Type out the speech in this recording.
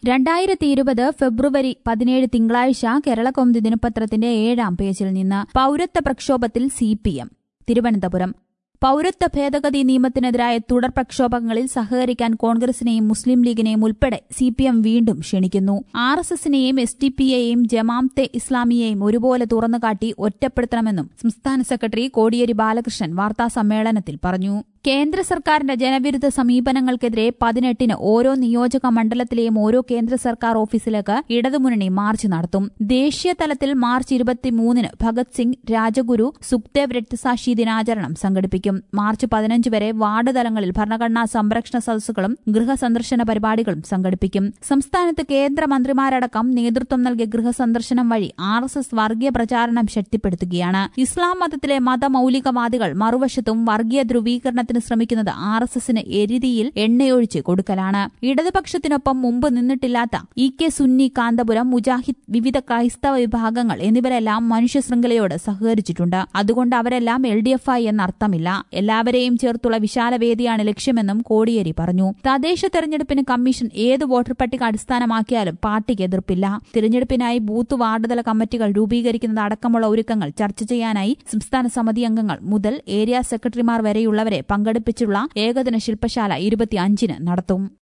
രണ്ടായിരത്തി ഇരുപത് ഫെബ്രുവരി പതിനേഴ് തിങ്കളാഴ്ച കേരളകൗമുദി ദിനപത്രത്തിന്റെ ഏഴാം പേജിൽ നിന്ന് പൌരത്വ പ്രക്ഷോഭത്തിൽ സി പി എം തിരുവനന്തപുരം പൌരത്വ ഭേദഗതി നിയമത്തിനെതിരായ തുടർ പ്രക്ഷോഭങ്ങളിൽ സഹകരിക്കാൻ കോൺഗ്രസിനെയും മുസ്ലിം ലീഗിനെയും ഉൾപ്പെടെ സി പി എം വീണ്ടും ക്ഷണിക്കുന്നു ആർ എസ് എസിനെയും എസ് ഡി പി എയും ജമാംത്തെ ഇസ്ലാമിയെയും ഒരുപോലെ തുറന്നുകാട്ടി ഒറ്റപ്പെടുത്തണമെന്നും സംസ്ഥാന സെക്രട്ടറി കോടിയേരി ബാലകൃഷ്ണൻ വാർത്താസമ്മേളനത്തിൽ പറഞ്ഞു കേന്ദ്ര സർക്കാരിന്റെ ജനവിരുദ്ധ സമീപനങ്ങൾക്കെതിരെ പതിനെട്ടിന് ഓരോ നിയോജക മണ്ഡലത്തിലെയും ഓരോ കേന്ദ്ര സർക്കാർ ഓഫീസിലേക്ക് ഇടതുമുന്നണി മാർച്ച് നടത്തും ദേശീയ തലത്തിൽ മാർച്ച് ഇരുപത്തിമൂന്നിന് ഭഗത് സിംഗ് രാജഗുരു സുഖ്ദേവ് രക്തസാക്ഷി ദിനാചരണം സംഘടിപ്പിക്കും മാർച്ച് പതിനഞ്ച് വരെ വാർഡ് തലങ്ങളിൽ ഭരണഘടനാ സംരക്ഷണ സദസ്സുകളും ഗൃഹസന്ദർശന പരിപാടികളും സംഘടിപ്പിക്കും സംസ്ഥാനത്ത് കേന്ദ്രമന്ത്രിമാരടക്കം നേതൃത്വം നൽകിയ ഗൃഹസന്ദർശനം വഴി ആർ എസ് എസ് വർഗീയ പ്രചാരണം ശക്തിപ്പെടുത്തുകയാണ് ഇസ്ലാം മതത്തിലെ മതമൌലികവാദികൾ മറുവശത്തും വർഗീയ ധ്രുവീകരണത്തിന് പ്രചാരണത്തിന് ശ്രമിക്കുന്നത് ആർ എസ് എസിന് എരുതിയിൽ എണ്ണയൊഴിച്ച് കൊടുക്കലാണ് ഇടതുപക്ഷത്തിനൊപ്പം മുമ്പ് നിന്നിട്ടില്ലാത്ത ഇ കെ സുന്നി കാന്തപുരം മുജാഹിദ് വിവിധ ക്രൈസ്തവ വിഭാഗങ്ങൾ എന്നിവരെല്ലാം മനുഷ്യ ശൃംഖലയോട് സഹകരിച്ചിട്ടുണ്ട് അതുകൊണ്ട് അവരെല്ലാം എൽ ഡി എഫ് ഐ എന്നർത്ഥമില്ല എല്ലാവരെയും ചേർത്തുള്ള വിശാലവേദിയാണ് ലക്ഷ്യമെന്നും കോടിയേരി പറഞ്ഞു തദ്ദേശ തെരഞ്ഞെടുപ്പിന് കമ്മീഷൻ ഏത് വോട്ടർ പട്ടിക അടിസ്ഥാനമാക്കിയാലും പാർട്ടിക്ക് എതിർപ്പില്ല തിരഞ്ഞെടുപ്പിനായി ബൂത്ത് വാർഡുതല കമ്മിറ്റികൾ രൂപീകരിക്കുന്നത് അടക്കമുള്ള ഒരുക്കങ്ങൾ ചർച്ച ചെയ്യാനായി സംസ്ഥാന സമിതി അംഗങ്ങൾ മുതൽ ഏരിയ സെക്രട്ടറിമാർ വരെയുള്ളവരെ പങ്കെടുപ്പിച്ചുള്ള ഏകദിന ശില്പശാല ഇരുപത്തിയഞ്ചിന് നടത്തും